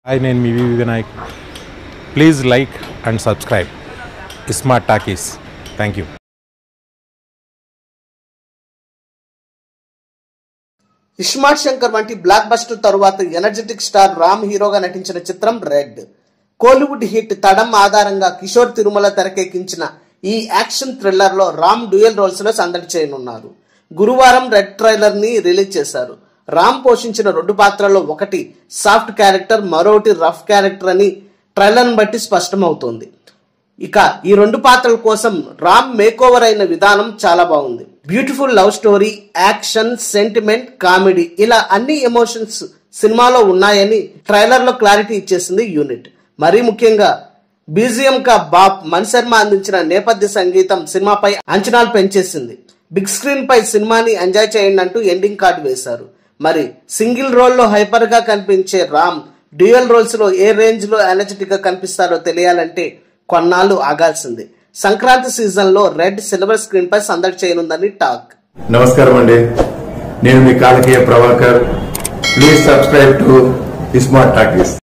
hi నేను మీ VV Vinayak please like and subscribe smart talkies thank you iSmart Shankar వంటి బ్లాక్ బస్టర్ తరువాత ఎనర్జెటిక్ స్టార్ రామ్ హీరోగా నటించిన చిత్రం రెడ్ కోలీవుడ్ హిట్ తడం ఆధారంగా కిషోర్ తిరుమల తెరకెక్కించిన ఈ యాక్షన్ థ్రిల్లర్ లో రామ్ డ్యూయల్ రోల్స్ లో సందడి చేయనున్నారు గురువారం రెడ్ ట్రైలర్ ని రిలీజ్ చేశారు రామ్ పోషించిన రెండు పాత్రల్లో ఒకటి సాఫ్ట్ క్యారెక్టర్ మరొకటి రఫ్ క్యారెక్టర్ అని ట్రైలర్ బట్టి స్పష్టమవుతోంది ఇక ఈ రెండు పాత్రల కోసం రామ్ మేకోవర్ అయిన విధానం చాలా బాగుంది beautiful love story action sentiment comedy ఇలా అన్ని ఎమోషన్స్ సినిమాలో ఉన్నాయని ట్రైలర్ లో క్లారిటీ ఇచ్చేసింది యూనిట్ మరీ ముఖ్యంగా బీజిఎం కా బాప్ మణిశర్మ అందించిన నేపథ్య సంగీతం సినిమాపై అంచనాలు పెంచేసింది బిగ్ స్క్రీన్ పై సినిమాని ఎంజాయ్ చేయండి అంటూ ఎండింగ్ కార్డు వేశారు మరి సింగిల్ రోల్ లో హైపర్ గా కనిపించే రామ్ డ్యూయల్ రోల్స్ లో ఏ రేంజ్ లో ఎనర్జెటిక్ గా కనిపిస్తారో తెలియాలంటే కొన్నాళ్ళు ఆగాల్సిందే సంక్రాంతి సీజన్ లో రెడ్ సిల్వర్ స్క్రీన్ పై సందడి చేయనుందని టాక్ నమస్కారం అండి నేను మీ Kalakeya Prabhakar please subscribe to smart talkies